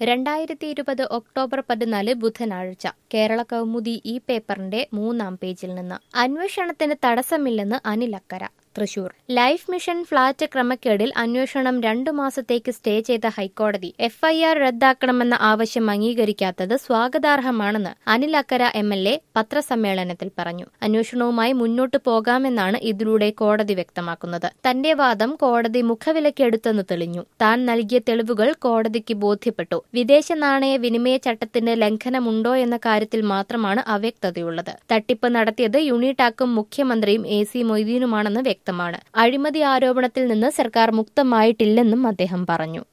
രണ്ടായിരത്തി ഇരുപത് ഒക്ടോബർ പതിനാല് ബുധനാഴ്ച കേരള കൗമുദി ഈ പേപ്പറിന്റെ മൂന്നാം പേജിൽ നിന്ന് അന്വേഷണത്തിന് തടസ്സമില്ലെന്ന് Anil Akkara Thrissur life mission flat ക്രമക്കേടിൽ അന്വേഷണം രണ്ടു മാസത്തേക്ക് സ്റ്റേ ചെയ്ത ഹൈക്കോടതി എഫ്ഐആർ റദ്ദാക്കണമെന്ന ആവശ്യം അംഗീകരിക്കാത്തത് സ്വാഗതാർഹമാണെന്ന് Anil Akkara M L A പത്രസമ്മേളനത്തിൽ പറഞ്ഞു അന്വേഷണവുമായി മുന്നോട്ടു പോകാമെന്നാണ് ഇതിലൂടെ കോടതി വ്യക്തമാക്കുന്നത് തന്റെ വാദം കോടതി മുഖവിലക്കെടുത്തെന്ന് തെളിഞ്ഞു താൻ നൽകിയ തെളിവുകൾ കോടതിക്ക് ബോധ്യപ്പെട്ടു വിദേശ നാണയ വിനിമയ ചട്ടത്തിന്റെ ലംഘനമുണ്ടോ എന്ന കാര്യത്തിൽ മാത്രമാണ് അവ്യക്തതയുള്ളത് തട്ടിപ്പ് നടത്തിയത് യൂണിടാക്കും മുഖ്യമന്ത്രിയും എ സി മൊയ്തീനുമാണെന്ന് വ്യക്തമാണ് അഴിമതി ആരോപണത്തിൽ നിന്ന് സർക്കാർ മുക്തമായിട്ടില്ലെന്നും അദ്ദേഹം പറഞ്ഞു